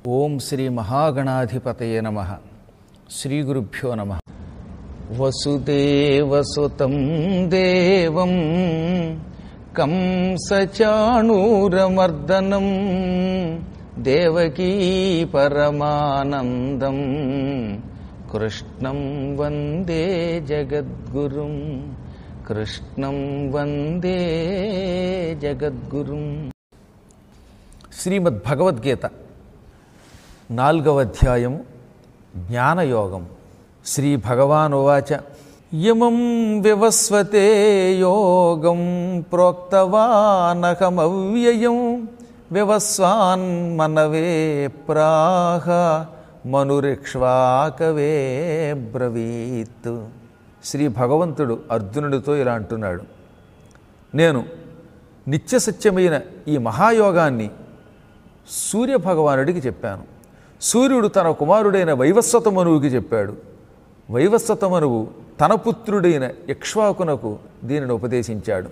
ఓం శ్రీ మహాగణాధిపతయే నమ శ్రీ గురుభ్యో నమ వసుదేవసుతం దేవం కంసచాణూరమర్దనం దేవకీ పరమానందం కృష్ణం వందే జగద్గురుం కృష్ణం వందే జగద్గురుం శ్రీమద్ భగవద్గీత నాలుగవ అధ్యాయము జ్ఞానయోగం శ్రీ భగవానువాచ యమం వివస్వతే యోగం ప్రోక్తవానహమవ్యయం వివస్వాన్ మనవే ప్రాహ మనురిక్ష్వాకవే బ్రవీత్ శ్రీ భగవంతుడు అర్జునుడితో ఇలా అంటున్నాడు నేను నిత్యసత్యమైన ఈ మహాయోగాన్ని సూర్యభగవానుడికి చెప్పాను సూర్యుడు తన కుమారుడైన వైవస్వత మనువుకి చెప్పాడు వైవస్వత మనువు తన పుత్రుడైన ఇక్ష్వాకునకు దీనిని ఉపదేశించాడు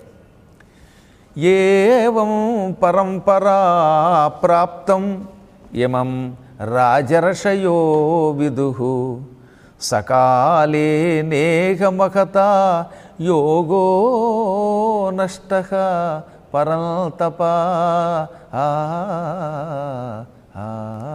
ఏవం పరంపరా ప్రాప్తం ఇమం రాజర్షయో విదు సకాలే నేహమహత యోగో నష్ట పరంతప ఆ, ఆ,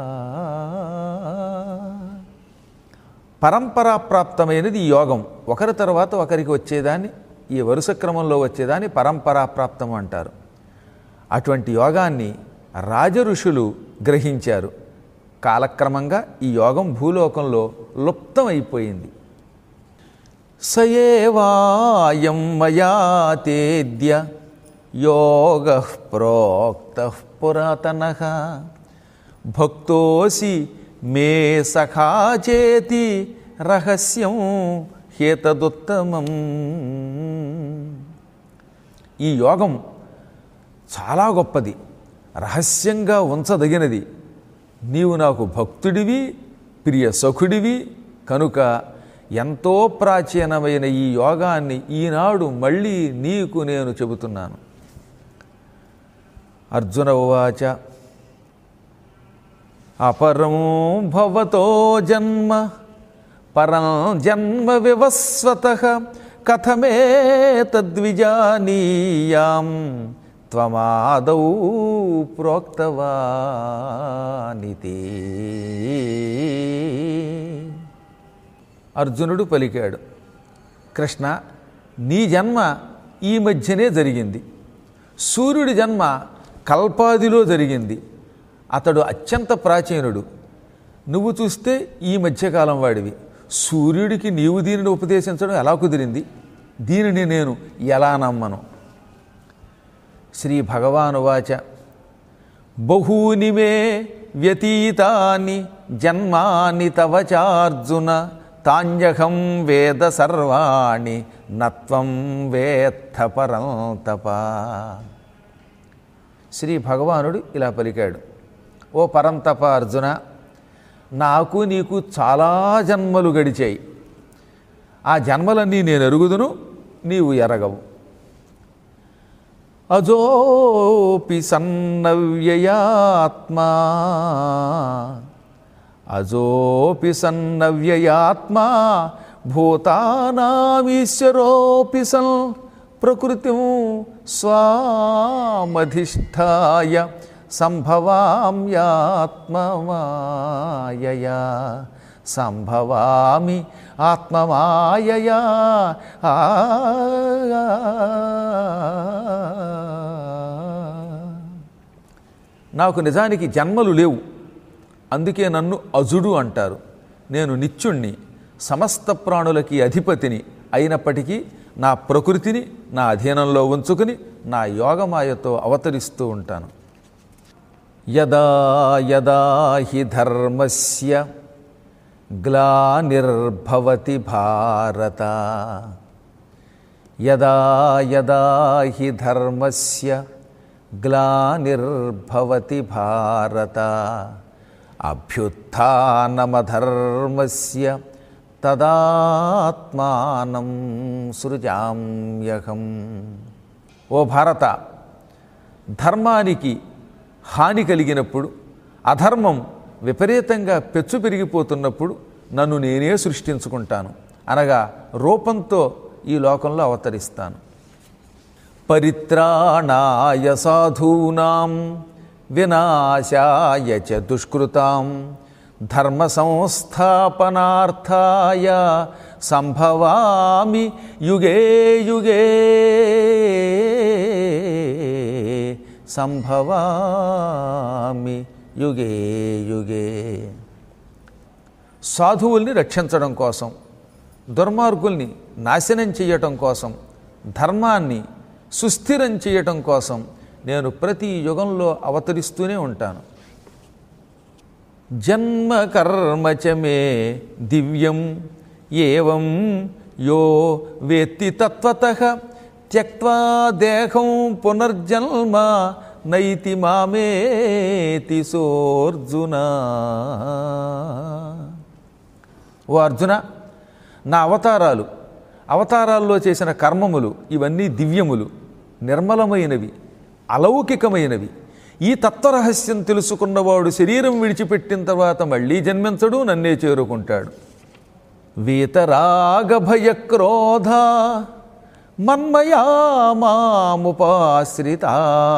పరంపరా ప్రాప్తమైనది ఈ యోగం ఒకరి తర్వాత ఒకరికి వచ్చేదాన్ని ఈ వరుస క్రమంలో వచ్చేదాన్ని పరంపరా ప్రాప్తం అంటారు అటువంటి యోగాన్ని రాజఋషులు గ్రహించారు కాలక్రమంగా ఈ యోగం భూలోకంలో లుప్తమైపోయింది సయేవాయం మయా తేద్య యోగ ప్రోక్త పురాతన భక్తోసి మే సఖా చేతి రహస్యం హేతదుత్తమం ఈ యోగం చాలా గొప్పది రహస్యంగా ఉంచదగినది నీవు నాకు భక్తుడివి ప్రియ సఖుడివి కనుక ఎంతో ప్రాచీనమైన ఈ యోగాన్ని ఈనాడు మళ్ళీ నీకు నేను చెబుతున్నాను అర్జున ఉవాచ అపరం భవతో జన్మ పరం జన్మ వివస్వత కథమే తద్విజానీయాం త్వమాదౌ ప్రోక్తవానితి అర్జునుడు పలికాడు కృష్ణ నీ జన్మ ఈ మధ్యనే జరిగింది సూర్యుడి జన్మ కల్పాదిలో జరిగింది అతడు అత్యంత ప్రాచీనుడు నువ్వు చూస్తే ఈ మధ్యకాలం వాడివి సూర్యుడికి నీవు దీనిని ఉపదేశించడం ఎలా కుదిరింది దీనిని నేను ఎలా నమ్మను శ్రీ భగవానువాచ బహూని మే వ్యతీతాని జన్మాని తవ చార్జున తాంజహం వేద సర్వాణి నత్వం వేత్త పరం తప శ్రీ భగవానుడు ఇలా పలికాడు ఓ పరంతప అర్జున నాకు నీకు చాలా జన్మలు గడిచాయి ఆ జన్మలన్నీ నేను ఎరుగుదును నీవు ఎరగవు అజోపి సన్నవ్యయాత్మా అజోపి సన్నవ్యయాత్మా భూతానామీశ్వరోపి సన్ ప్రకృతి స్వామధిష్టాయ సంభవామ్యాత్మమాయయా సంభవామి ఆత్మమాయయా ఆ నాకు నిజానికి జన్మలు లేవు అందుకే నన్ను అజుడు అంటారు నేను నిత్యుణ్ణి సమస్త ప్రాణులకి అధిపతిని అయినప్పటికీ నా ప్రకృతిని నా అధీనంలో ఉంచుకుని నా యోగమాయతో అవతరిస్తూ ఉంటాను యదా యదా హి ధర్మస్య గ్లానిర్భవతి భారత యదా యదా హి ధర్మస్య గ్లానిర్భవతి భారత అభ్యుత్నమధర్మస్య తదాత్మానం సృజామ్యహం ఓ భారత ధర్మానికి హాని కలిగినప్పుడు అధర్మం విపరీతంగా పెచ్చు పెరిగిపోతున్నప్పుడు నన్ను నేనే సృష్టించుకుంటాను అనగా రూపంతో ఈ లోకంలో అవతరిస్తాను పరిత్రాణాయ సాధూనాం వినాశాయ చ దుష్కృతాం ధర్మ సంస్థాపనార్థాయ సంభవామి యుగే యుగే సంభవామి యుగే యుగే సాధువుల్ని రక్షించడం కోసం దుర్మార్గుల్ని నాశనం చేయటం కోసం ధర్మాన్ని సుస్థిరం చేయటం కోసం నేను ప్రతి యుగంలో అవతరిస్తూనే ఉంటాను జన్మ కర్మ చ మే దివ్యం ఏవం యో వేత్తి తత్వత త్యక్వా దేహం పునర్జన్మ నైతి మామేతి సోర్జున ఓ అర్జున నా అవతారాలు అవతారాల్లో చేసిన కర్మములు ఇవన్నీ దివ్యములు నిర్మలమైనవి అలౌకికమైనవి ఈ తత్వరహస్యం తెలుసుకున్నవాడు శరీరం విడిచిపెట్టిన తర్వాత మళ్ళీ జన్మించడు నన్నే చేరుకుంటాడు వీతరాగభయక్రోధ మన్మయా మాముపాశ్రితా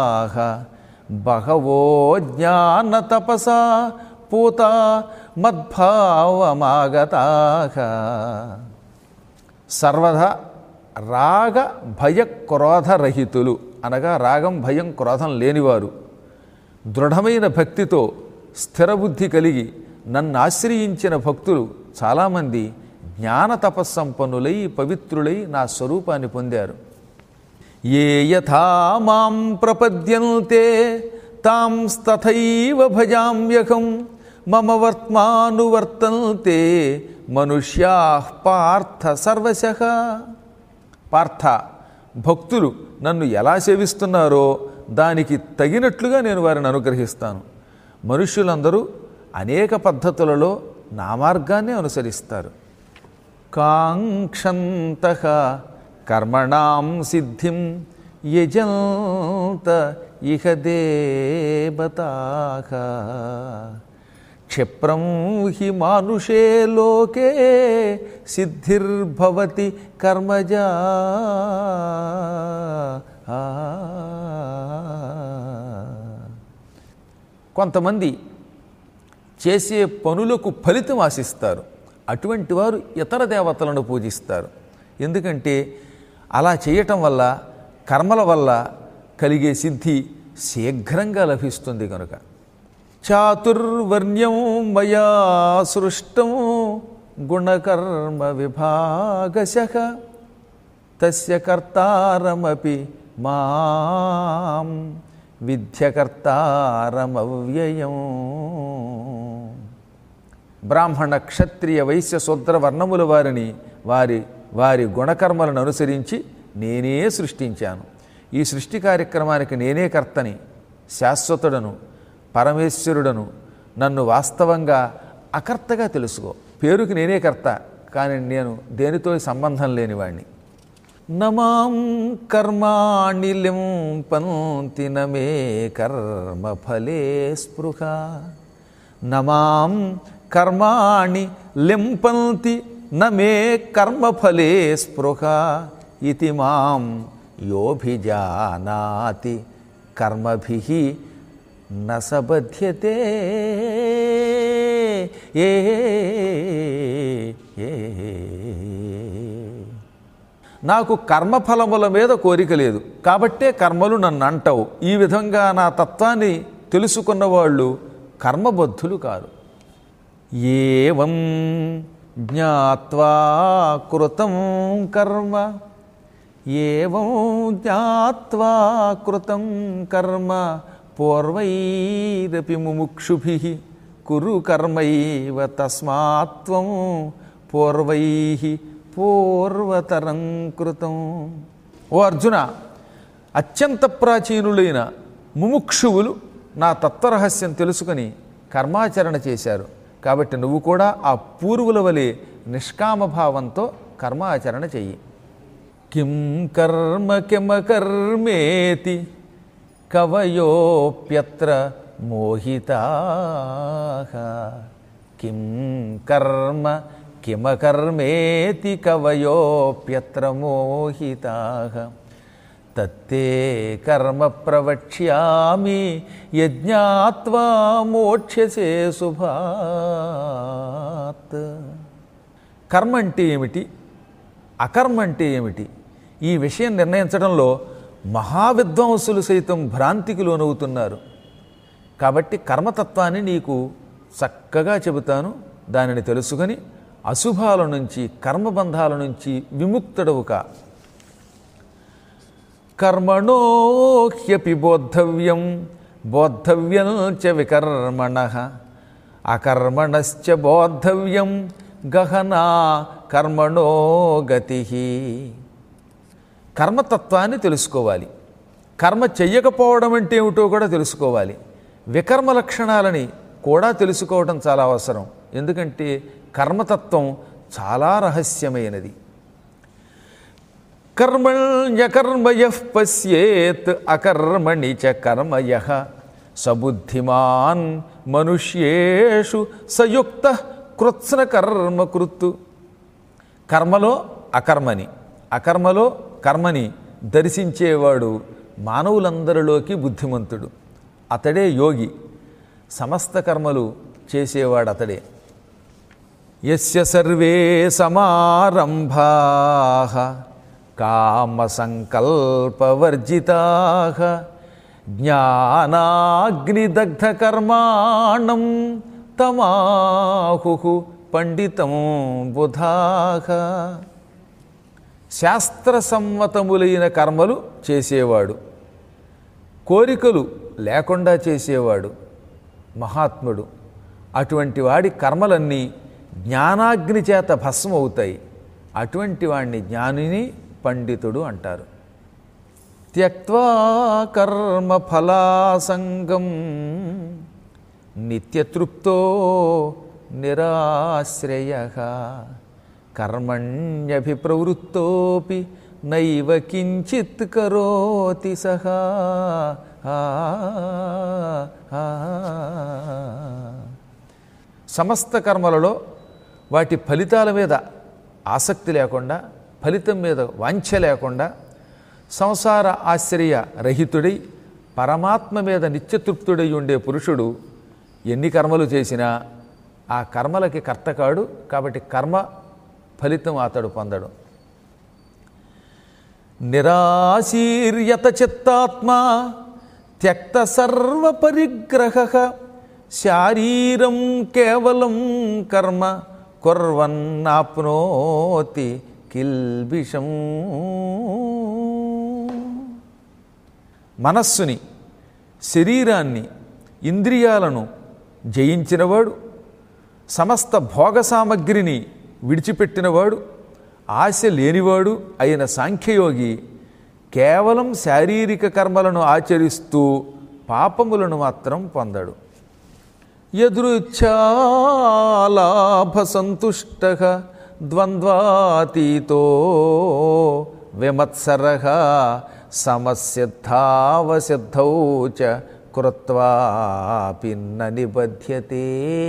బహవో జ్ఞాన తపసా పూత మద్భావమాగతా సర్వదా రాగ భయ క్రోధరహితులు అనగా రాగం భయం క్రోధం లేనివారు దృఢమైన భక్తితో స్థిరబుద్ధి కలిగి నన్ను ఆశ్రయించిన భక్తులు చాలామంది జ్ఞాన తపస్సంపన్నులై పవిత్రులై నా స్వరూపాన్ని పొందారు ఏ యథా మాం ప్రపద్యంతే తాం తథైవ భజామ్యహం మమ వర్త్మానువర్తంతే మనుష్యా పార్థ సర్వశ పార్థ భక్తులు నన్ను ఎలా సేవిస్తున్నారో దానికి తగినట్లుగా నేను వారిని అనుగ్రహిస్తాను మనుష్యులందరూ అనేక పద్ధతులలో నా మార్గాన్ని అనుసరిస్తారు కాంక్షంత కర్మణాం సిద్ధిం యజంత ఇహ దేవతాః క్షిప్రం హి మానుషే లోకే సిద్ధిర్భవతి కర్మజా కొంతమంది చేసే పనులకు ఫలితం ఆశిస్తారు అటువంటి వారు ఇతర దేవతలను పూజిస్తారు ఎందుకంటే అలా చేయటం వల్ల కర్మల వల్ల కలిగే సిద్ధి శీఘ్రంగా లభిస్తుంది కనుక చాతుర్వర్ణ్యం మయా సృష్టం గుణకర్మ విభాగశ తస్య కర్తారమపి మాం విద్యకర్తారమవ్యయం బ్రాహ్మణ క్షత్రియ వైశ్య శూద్ర వర్ణముల వారిని వారి వారి గుణకర్మలను అనుసరించి నేనే సృష్టించాను ఈ సృష్టి కార్యక్రమానికి నేనే కర్తని శాశ్వతుడను పరమేశ్వరుడను నన్ను వాస్తవంగా అకర్తగా తెలుసుకో పేరుకి నేనే కర్త కానీ నేను దేనితో సంబంధం లేనివాణ్ణి నమాం కర్మాణి లింపంతి నమే కర్మఫలే స్పృహ నమాం కర్మాణి లింపంతి నమే కర్మఫలే స్పృహ ఇది మాం యోభిజానాతి కర్మభి నసబధ్యతే ఏ ఏ నాకు కర్మఫలముల మీద కోరిక లేదు కాబట్టే కర్మలు నన్ను అంటావు ఈ విధంగా నా తత్వాన్ని తెలుసుకున్న వాళ్ళు కర్మబద్ధులు కారు ఏవం జ్ఞాత్వా కృతం కర్మ ఏవం జ్ఞాత్వా కృతం కర్మ పూర్వైరపి ముముక్షుభి కురు కర్మైవ తస్మాత్వం పూర్వై పూర్వతరం కృతం ఓ అర్జున అత్యంత ప్రాచీనులైన ముముక్షువులు నా తత్వరహస్యం తెలుసుకుని కర్మాచరణ చేశారు కాబట్టి నువ్వు కూడా ఆ పూర్వుల వలె నిష్కామభావంతో కర్మాచరణ చెయ్యి కిం కర్మ కిమ కర్మేతి కవయోప్యత్ర మోహితా కిం కర్మ కిమకర్మేతి కవయోప్యత్ర మోహితా తత్తే కర్మ ప్రవక్ష్యామి యజ్ఞాత్వా మోక్షసే శుభాత్ కర్మ అంటే ఏమిటి అకర్మ అంటే ఏమిటి ఈ విషయం నిర్ణయించడంలో మహావిద్వాంసులు సైతం భ్రాంతికి లోనవుతున్నారు కాబట్టి కర్మతత్వాన్ని నీకు చక్కగా చెబుతాను దానిని తెలుసుకొని అశుభాల నుంచి కర్మబంధాల నుంచి విముక్తుడవు కా కర్మణో హ్యపి బోద్ధవ్యం బోద్ధవ్యం చ వికర్మణ అకర్మణశ్చ బోద్ధవ్యం గహనా కర్మణో గతి కర్మతత్వాన్ని తెలుసుకోవాలి కర్మ చెయ్యకపోవడం అంటే ఏమిటో కూడా తెలుసుకోవాలి వికర్మ లక్షణాలని కూడా తెలుసుకోవడం చాలా అవసరం ఎందుకంటే కర్మతత్వం చాలా రహస్యమైనది కర్మణ్యకర్మయ పశ్యేత్ అకర్మణి చ కర్మయ సబుద్ధిమాన్ మనుష్యేషు సయుక్త కృత్స్న కర్మ కృత్తు కర్మలో అకర్మని అకర్మలో కర్మని దర్శించేవాడు మానవులందరిలోకి బుద్ధిమంతుడు అతడే యోగి సమస్త కర్మలు చేసేవాడు అతడే యస్య సర్వే సమారంభా కామసంకల్పవర్జితా జ్ఞానాగ్నిదగ్ధకర్మాణం తమాహు పండితం బుధాహ శాస్త్రసమ్మతములైన కర్మలు చేసేవాడు కోరికలు లేకుండా చేసేవాడు మహాత్ముడు అటువంటి వాడి కర్మలన్నీ జ్ఞానాగ్ని చేత భస్మం అవుతాయి అటువంటి వాడిని జ్ఞానిని పండితుడు అంటారు త్యక్వా కర్మ ఫలాసంగం నిత్యతృప్తో నిరాశ్రయ కర్మణ్యభిప్రవృత్తోపి నైవ కించిత్ కరోతి సహా ఆ, ఆ, ఆ. సమస్త కర్మలలో వాటి ఫలితాల మీద ఆసక్తి లేకుండా ఫలితం మీద వాంఛ లేకుండా సంసార ఆశ్రయ రహితుడై పరమాత్మ మీద నిత్యతృప్తుడై ఉండే పురుషుడు ఎన్ని కర్మలు చేసినా ఆ కర్మలకి కర్త కాడు కాబట్టి కర్మ ఫలితం అతడు పొందడు నిరాశీర్యత చిత్తాత్మా త్యక్త సర్వ పరిగ్రహ శారీరం కేవలం కర్మ కుర్వన్నాప్నోతి కిల్బిషం మనస్సుని శరీరాన్ని ఇంద్రియాలను జయించినవాడు సమస్త భోగ సామగ్రిని విడిచిపెట్టినవాడు ఆశ లేనివాడు అయిన సాంఖ్యయోగి కేవలం శారీరక కర్మలను ఆచరిస్తూ పాపములను మాత్రం పొందడు యదృచ్ఛాలాభసంతుష్ట ద్వంద్వాతీతో విమత్సర సమసిద్ధావసిద్ధౌ చ కృత్వాపి న నిబధ్యతే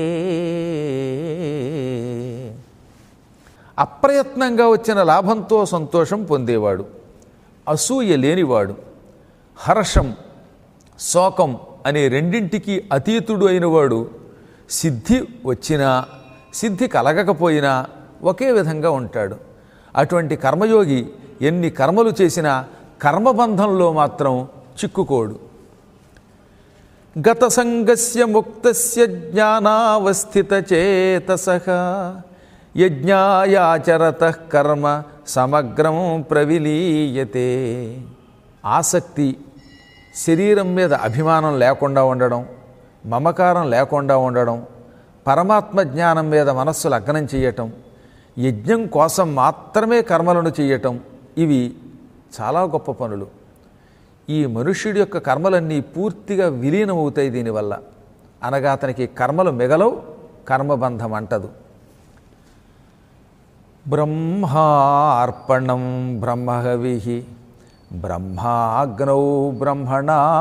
అప్రయత్నంగా వచ్చిన లాభంతో సంతోషం పొందేవాడు అసూయ లేనివాడు హర్షం శోకం అనే రెండింటికి అతీతుడు అయినవాడు సిద్ధి వచ్చినా సిద్ధి కలగకపోయినా ఒకే విధంగా ఉంటాడు అటువంటి కర్మయోగి ఎన్ని కర్మలు చేసినా కర్మబంధంలో మాత్రం చిక్కుకోడు గత సంగస్య ముక్తస్య జ్ఞానావస్థిత చేతస యజ్ఞాయాచరత కర్మ సమగ్రం ప్రవిలీయతే ఆసక్తి శరీరం మీద అభిమానం లేకుండా ఉండడం మమకారం లేకుండా ఉండడం పరమాత్మ జ్ఞానం మీద మనస్సు లగ్నం చేయటం యజ్ఞం కోసం మాత్రమే కర్మలను చేయటం ఇవి చాలా గొప్ప పనులు ఈ మనుష్యుడి యొక్క కర్మలన్నీ పూర్తిగా విలీనమవుతాయి దీనివల్ల అనగా అతనికి కర్మలు మిగలవు కర్మబంధం అంటదు బ్రహ్మార్పణం బ్రహ్మహవి బ్రహ్మాగ్నౌ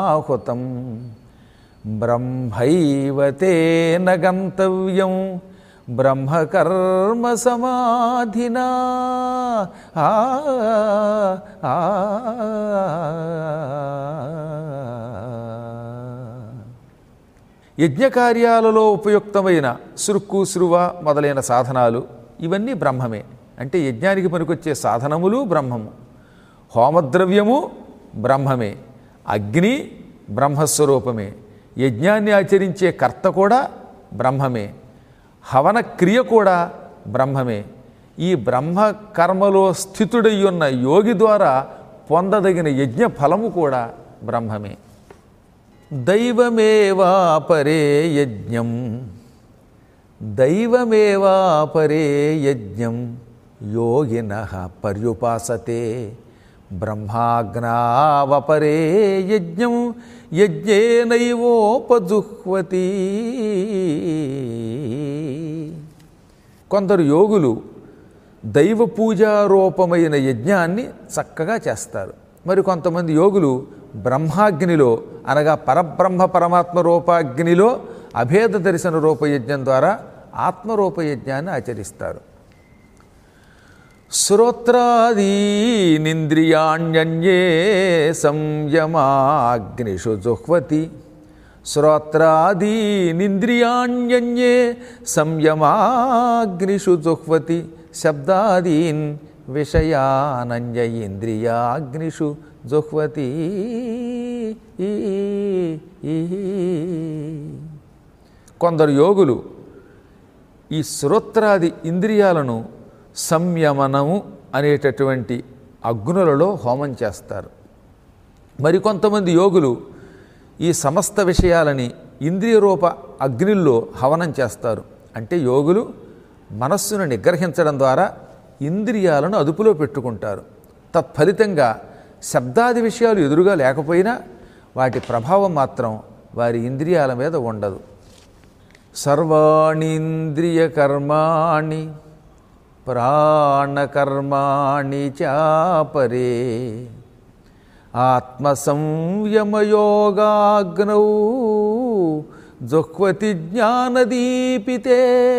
బ్రహ్మణాహుతం బ్రహ్మైవ తేన గంతవ్యం బ్రహ్మకర్మ సమాధినా ఆ, ఆ, యజ్ఞకార్యాలలో ఉపయుక్తమైన సురుక్కు సురువ మొదలైన సాధనాలు ఇవన్నీ బ్రహ్మమే అంటే యజ్ఞానికి పనికొచ్చే సాధనములు బ్రహ్మము హోమద్రవ్యము బ్రహ్మమే అగ్ని బ్రహ్మస్వరూపమే యజ్ఞాన్ని ఆచరించే కర్త కూడా బ్రహ్మమే హవన క్రియ కూడా బ్రహ్మమే ఈ బ్రహ్మ కర్మలో స్థితుడై ఉన్న యోగి ద్వారా పొందదగిన యజ్ఞ ఫలము కూడా బ్రహ్మమే దైవమేవాపరే యజ్ఞం దైవమేవాపరే యజ్ఞం యోగిన పర్యుపాసతే బ్రహ్మాగ్నావపరే యజ్ఞం యజ్ఞేనైవోపజుహ్వతి కొందరు యోగులు దైవ పూజారూపమైన యజ్ఞాన్ని చక్కగా చేస్తారు మరి కొంతమంది యోగులు బ్రహ్మాగ్నిలో అనగా పరబ్రహ్మ పరమాత్మ రూపాగ్నిలో అభేద దర్శన రూపయజ్ఞం ద్వారా ఆత్మరూపయజ్ఞాన్ని ఆచరిస్తారు శ్రోత్రాదీనింద్రియాణ్యన్యే సంయమాగ్నిషు జుహ్వతి శ్రోత్రాదీనింద్రియాణ్యన్యే సంయమాగ్నిషు జుహ్వతి శబ్దాదీన్ విషయానంజ ఇంద్రియాగ్నిషు జుహ్వతి కొందరు యోగులు ఈ శ్రోత్రాది ఇంద్రియాలను సంయమనము అనేటటువంటి అగ్నులలో హోమం చేస్తారు మరికొంతమంది యోగులు ఈ సమస్త విషయాలని ఇంద్రియ రూప అగ్నిల్లో హవనం చేస్తారు అంటే యోగులు మనస్సును నిగ్రహించడం ద్వారా ఇంద్రియాలను అదుపులో పెట్టుకుంటారు తత్ఫలితంగా శబ్దాది విషయాలు ఎదురుగా లేకపోయినా వాటి ప్రభావం మాత్రం వారి ఇంద్రియాల మీద ఉండదు సర్వాణీంద్రియ కర్మాణి ప్రాణకర్మాణి చాపరే ఆత్మసంయమయోగాగ్నౌ జుహ్వతి జ్ఞానదీపితే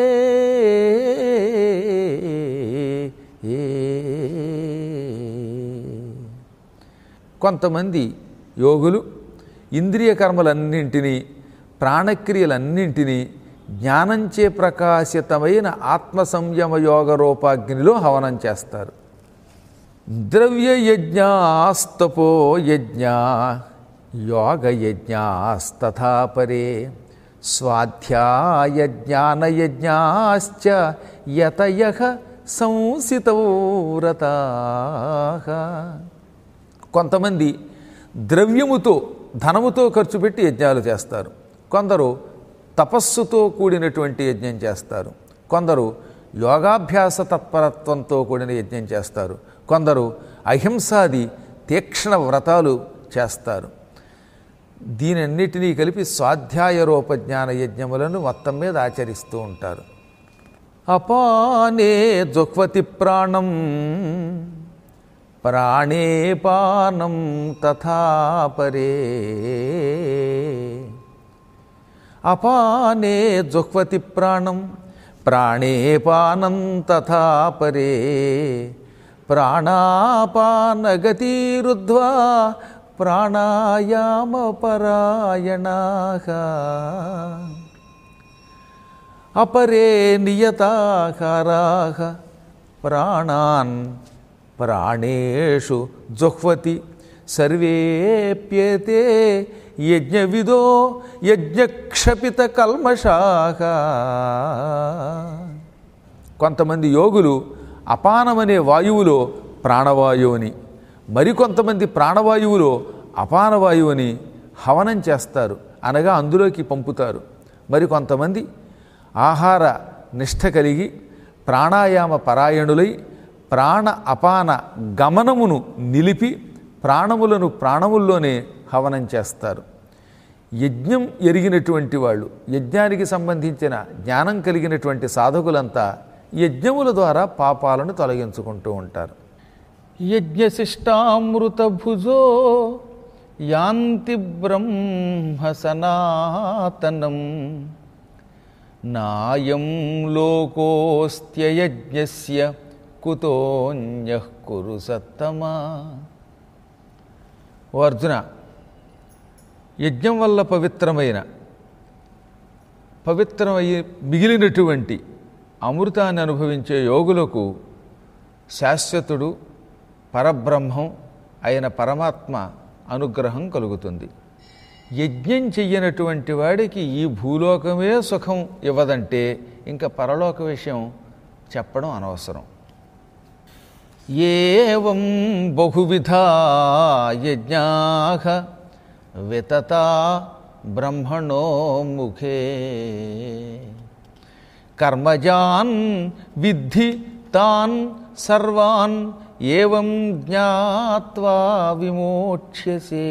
కొంతమంది యోగులు ఇంద్రియ కర్మలన్నింటినీ ప్రాణక్రియలన్నింటినీ జ్ఞానంచే ప్రకాశితమైన ఆత్మ సంయమ యోగ రూపాగ్నిలో హవనం చేస్తారు ద్రవ్య యజ్ఞాస్తపో యజ్ఞ యోగ యజ్ఞాస్తథా పరే స్వాధ్యాయ జ్ఞాన యజ్ఞాశ్చ యతయ సంసితౌ వ్రతాః. కొంతమంది ద్రవ్యముతో ధనముతో ఖర్చు పెట్టి యజ్ఞాలు చేస్తారు కొందరు తపస్సుతో కూడినటువంటి యజ్ఞం చేస్తారు కొందరు యోగాభ్యాస తత్పరత్వంతో కూడిన యజ్ఞం చేస్తారు కొందరు అహింసాది తీక్ష్ణ వ్రతాలు చేస్తారు దీనన్నిటినీ కలిపి స్వాధ్యాయ రూపజ్ఞాన యజ్ఞములను మొత్తం మీద ఆచరిస్తూ ఉంటారు అపానే జుహ్వతి ప్రాణం ప్రాణే పానం తథా పరే అపానే జుహ్వతి ప్రాణం ప్రాణే పానం తథా పరే ప్రాణాపానగతిరుద్ధ్వా ప్రాణాయామపరాయణాః అపరే నియతాహారాः ప్రాణాన్ ప్రాణేషు జుహ్వతి సర్వేప్యతే యజ్ఞవిదో యజ్ఞక్షపిత కల్మషాః కొంతమంది యోగులు అపానమనే వాయువులో ప్రాణవాయువుని మరికొంతమంది ప్రాణవాయువులో అపానవాయువుని హవనం చేస్తారు అనగా అందులోకి పంపుతారు మరికొంతమంది ఆహార నిష్ఠ కలిగి ప్రాణాయామ పరాయణులై ప్రాణ అపాన గమనమును నిలిపి ప్రాణములను ప్రాణముల్లోనే హవనం చేస్తారు యజ్ఞం ఎరిగినటువంటి వాళ్ళు యజ్ఞానికి సంబంధించిన జ్ఞానం కలిగినటువంటి సాధకులంతా యజ్ఞముల ద్వారా పాపాలను తొలగించుకుంటూ ఉంటారు యజ్ఞశిష్టామృత భుజో యాంతి బ్రహ్మ సనాతనం నాయం లోకోస్త్యయజ్ఞస్య కుతోన్య కురు సత్తమా ఓ అర్జున యజ్ఞం వల్ల పవిత్రమైన పవిత్రమయ్యి మిగిలినటువంటి అమృతాన్ని అనుభవించే యోగులకు శాశ్వతుడు పరబ్రహ్మం అయిన పరమాత్మ అనుగ్రహం కలుగుతుంది యజ్ఞం చెయ్యనటువంటి వాడికి ఈ భూలోకమే సుఖం ఇవ్వదంటే ఇంకా పరలోక విషయం చెప్పడం అనవసరం ఏవం బహువిధా యజ్ఞా వితతా బ్రహ్మణో ముఖే కర్మజాన్ విద్ధి తాన్ సర్వాన్ ఏవం జ్ఞాత్వా విమోక్ష్యసే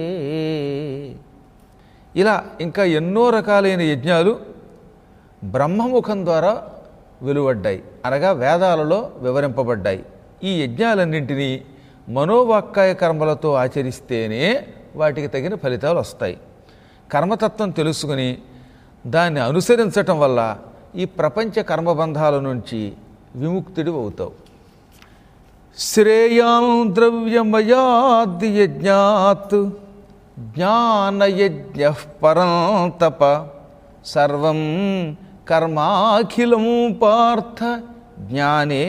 ఇలా ఇంకా ఎన్నో రకాలైన యజ్ఞాలు బ్రహ్మముఖం ద్వారా వెలువడ్డాయి అనగా వేదాలలో వివరింపబడ్డాయి ఈ యజ్ఞాలన్నింటినీ మనోవాక్కాయ కర్మలతో ఆచరిస్తేనే వాటికి తగిన ఫలితాలు వస్తాయి కర్మతత్వం తెలుసుకుని దాన్ని అనుసరించటం వల్ల ఈ ప్రపంచ కర్మబంధాల నుంచి విముక్తుడి అవుతావు శ్రేయాన్ ద్రవ్యమయాది యజ్ఞాత్ జ్ఞానయజ్ఞ పరంతప సర్వం కర్మాఖిలం పార్థ జ్ఞానే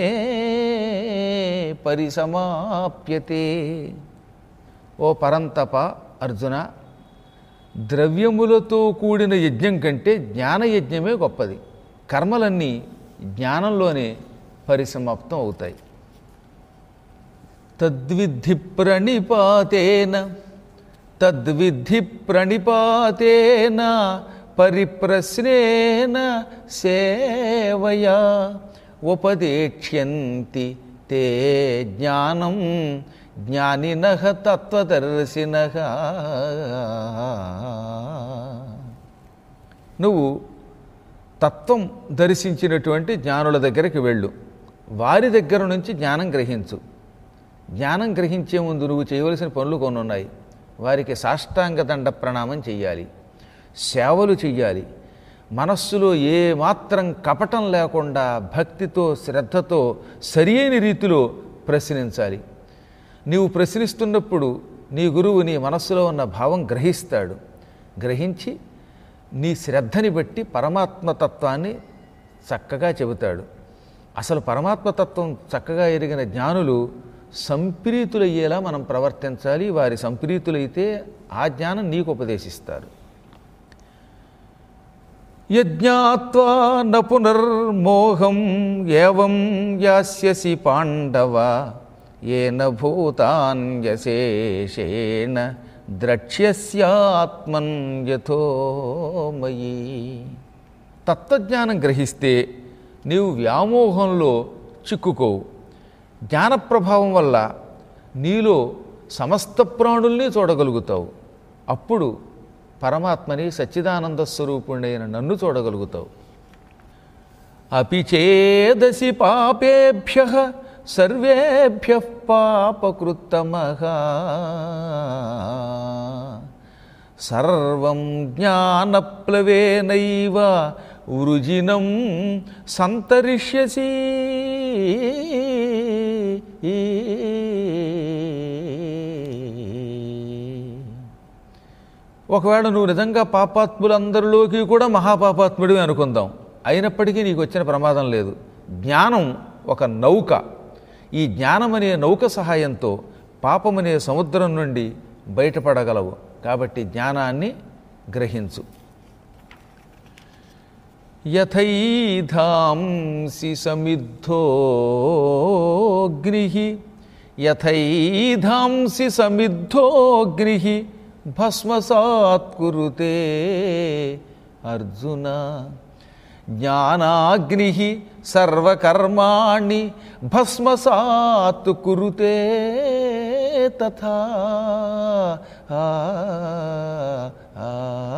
పరిసమాప్యతే ఓ పరంతప అర్జున ద్రవ్యములతో కూడిన యజ్ఞం కంటే జ్ఞానయజ్ఞమే గొప్పది కర్మలన్నీ జ్ఞానంలోనే పరిసమాప్తం అవుతాయి తద్విద్ధి ప్రణిపాతేన తద్విద్ధి ప్రణిపాతేన పరిప్రశ్నేన సేవయా ఉపదేక్ష్యంతి తే జ్ఞానం జ్ఞానిన తత్వదర్శిన నువ్వు తత్వం దర్శించినటువంటి జ్ఞానుల దగ్గరికి వెళ్ళు వారి దగ్గర నుంచి జ్ఞానం గ్రహించు జ్ఞానం గ్రహించే ముందు నువ్వు చేయవలసిన పనులు కొన్ని ఉన్నాయి వారికి సాష్టాంగ దండ ప్రణామం చెయ్యాలి సేవలు చెయ్యాలి మనస్సులో ఏ మాత్రం కపటం లేకుండా భక్తితో శ్రద్ధతో సరియైన రీతిలో ప్రశ్నించాలి నీవు ప్రశ్నిస్తున్నప్పుడు నీ గురువు నీ మనస్సులో ఉన్న భావం గ్రహిస్తాడు గ్రహించి నీ శ్రద్ధని బట్టి పరమాత్మతత్వాన్ని చక్కగా చెబుతాడు అసలు పరమాత్మతత్వం చక్కగా ఎరిగిన జ్ఞానులు సంప్రీతులయ్యేలా మనం ప్రవర్తించాలి వారి సంప్రీతులైతే ఆ జ్ఞానం నీకు ఉపదేశిస్తారు యజ్ఞాత్వా న పునర్మోహం ఏవం యాస్యసి పాండవ ఏన భూతాన్యశేషేణ ద్రక్ష్యస్యాత్మన్ యథోమయీ తత్వజ్ఞానం గ్రహిస్తే నీవు వ్యామోహంలో చిక్కుకోవు జ్ఞాన ప్రభావం వల్ల నీలో సమస్త ప్రాణుల్ని చూడగలుగుతావు అప్పుడు పరమాత్మని సచ్చిదానంద స్వరూపుణ్ణైన నన్ను చూడగలుగుతావు అపి చేదసి పాపేభ్య సర్వేభ్య పాపకృత్తమః సర్వం జ్ఞానప్లవేనైవ వృజినం సంతరిష్యసి ఒకవేళ నువ్వు నిజంగా పాపాత్ములందరిలోకి కూడా మహాపాపాత్ముడివి అనుకుందాం అయినప్పటికీ నీకు వచ్చిన ప్రమాదం లేదు జ్ఞానం ఒక నౌక ఈ జ్ఞానం అనే నౌక సహాయంతో పాపమనే సముద్రం నుండి బయటపడగలవు కాబట్టి జ్ఞానాన్ని గ్రహించు యథైధాంసి సమిద్ధోగ్ని యథైధాంసి సమిద్ధోగ్ని భస్మసాత్ కురుతే అర్జున జ్ఞానాగ్ని సర్వకర్మాణి భస్మసాత్ కురుతే తథా ఆ, ఆ,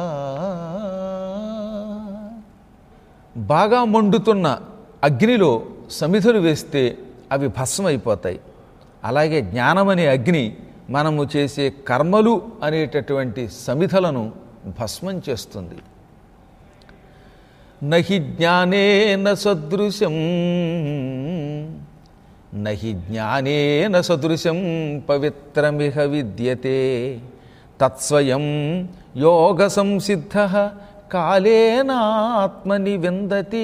బాగా మండుతున్న అగ్నిలో సమిధులు వేస్తే అవి భస్మైపోతాయి అలాగే జ్ఞానమనే అగ్ని మనము చేసే కర్మలు అనేటటువంటి సమిధలను భస్మం చేస్తుంది నహి జ్ఞానేన సదృశం నహి జ్ఞానేన సదృశం పవిత్రమిహ విద్యతే తత్స్వయం యోగ సంసిద్ధ కాలేనాత్మని విందతి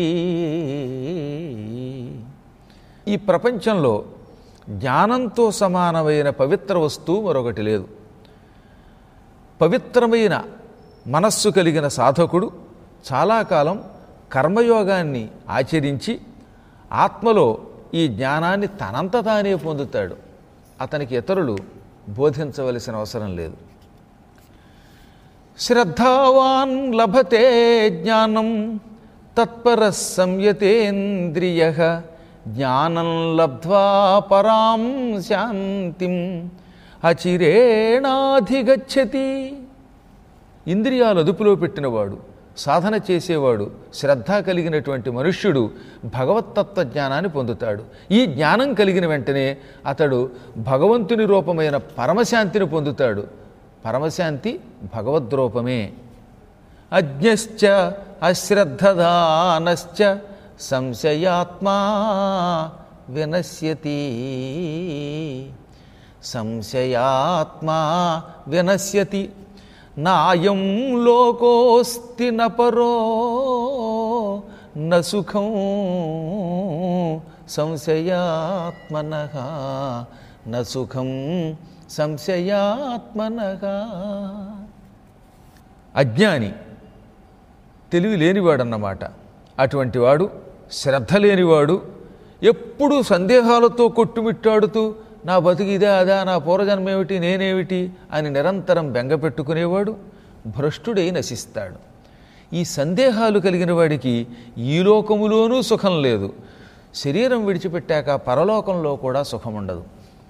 ఈ ప్రపంచంలో జ్ఞానంతో సమానమైన పవిత్ర వస్తువు మరొకటి లేదు పవిత్రమైన మనస్సు కలిగిన సాధకుడు చాలా కాలం కర్మయోగాన్ని ఆచరించి ఆత్మలో ఈ జ్ఞానాన్ని తనంత తానే పొందుతాడు అతనికి ఇతరులు బోధించవలసిన అవసరం లేదు శ్రద్ధావాన్ లభతే జ్ఞానం తత్పర సంయతేంద్రియ జ్ఞానం లబ్ధ్వా పరాం శాంతిం అచిరేణాధిగచ్చతి ఇంద్రియాలు అదుపులో పెట్టినవాడు సాధన చేసేవాడు శ్రద్ధ కలిగినటువంటి మనుష్యుడు భగవత్తత్వ జ్ఞానాన్ని పొందుతాడు ఈ జ్ఞానం కలిగిన వెంటనే అతడు భగవంతుని రూపమైన పరమశాంతిని పొందుతాడు పరమశాంతి భగవద్రూపమే అజ్ఞశ్చ అశ్రద్ధదానశ్చ సంశయాత్మా వినశ్యతి సంశయాత్మా వినశ్యతి నాయం లోకోస్తి నపరో న సుఖం సంశయాత్మన న సుఖం సంశయాత్మన అజ్ఞాని తెలివి లేనివాడన్నమాట అటువంటి వాడు శ్రద్ధ లేనివాడు ఎప్పుడూ సందేహాలతో కొట్టుమిట్టాడుతూ నా బతికిదే అదా నా పూర్వజన్మ ఏమిటి నేనేమిటి అని నిరంతరం బెంగపెట్టుకునేవాడు భ్రష్టుడై నశిస్తాడు ఈ సందేహాలు కలిగిన వాడికి ఈ లోకములోనూ సుఖం లేదు శరీరం విడిచిపెట్టాక పరలోకంలో కూడా సుఖం ఉండదు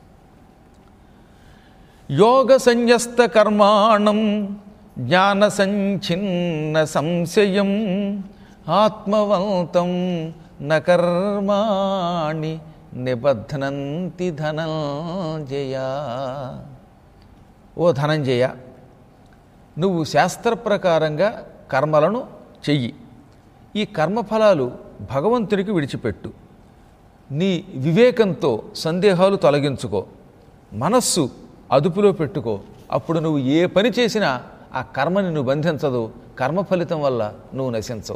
యోగ సంయస్త కర్మాణం జ్ఞాన సంఛిన్న సంశయం ఆత్మవంతం న కర్మాణి నిబధ్నంతి ధనంజయ ఓ ధనంజయ నువ్వు శాస్త్ర ప్రకారంగా కర్మలను చెయ్యి ఈ కర్మఫలాలు భగవంతునికి విడిచిపెట్టు నీ వివేకంతో సందేహాలు తొలగించుకో మనస్సు అదుపులో పెట్టుకో అప్పుడు నువ్వు ఏ పని చేసినా ఆ కర్మని నువ్వు బంధించదు కర్మ ఫలితం వల్ల నువ్వు నశించవు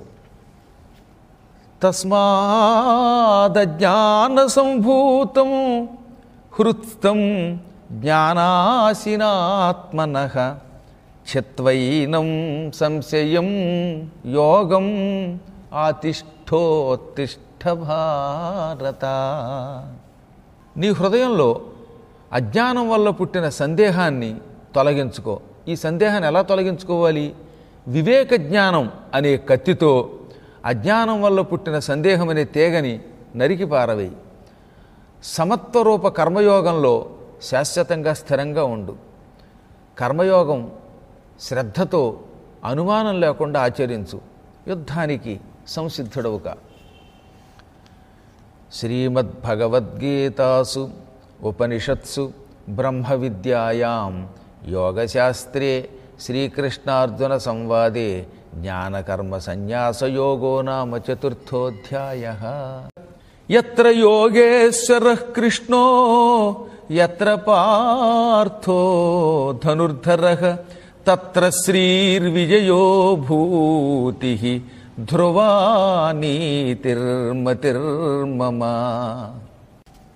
తస్మాదజ్ఞాన సంభూతం హృత్స్థం జ్ఞానాశినాత్మన చిత్వైనం సంశయం యోగం ఆతిష్ఠోత్తిష్ఠ భారత నీ హృదయంలో అజ్ఞానం వల్ల పుట్టిన సందేహాన్ని తొలగించుకో ఈ సందేహాన్ని ఎలా తొలగించుకోవాలి వివేక జ్ఞానం అనే కత్తితో అజ్ఞానం వల్ల పుట్టిన సందేహం అనే తేగని నరికి పారవేయి సమత్వరూప కర్మయోగంలో శాశ్వతంగా స్థిరంగా ఉండు కర్మయోగం శ్రద్ధతో అనుమానం లేకుండా ఆచరించు యుద్ధానికి సంసిద్ధుడవుగా శ్రీమద్భగవద్గీతాసు ఉపనిషత్సు బ్రహ్మ విద్యాయాం యోగశాస్త్రే శ్రీకృష్ణార్జున సంవాదే జ్ఞానకర్మ సన్యాసయోగో నామ చతుర్థోధ్యాయ ఎత్ర యోగేశ్వర కృష్ణో ఎత్ర పార్థో ధనుర్ధర తత్ర శ్రీర్విజయో భూతి ధ్రువా నీతిర్మతిర్మమ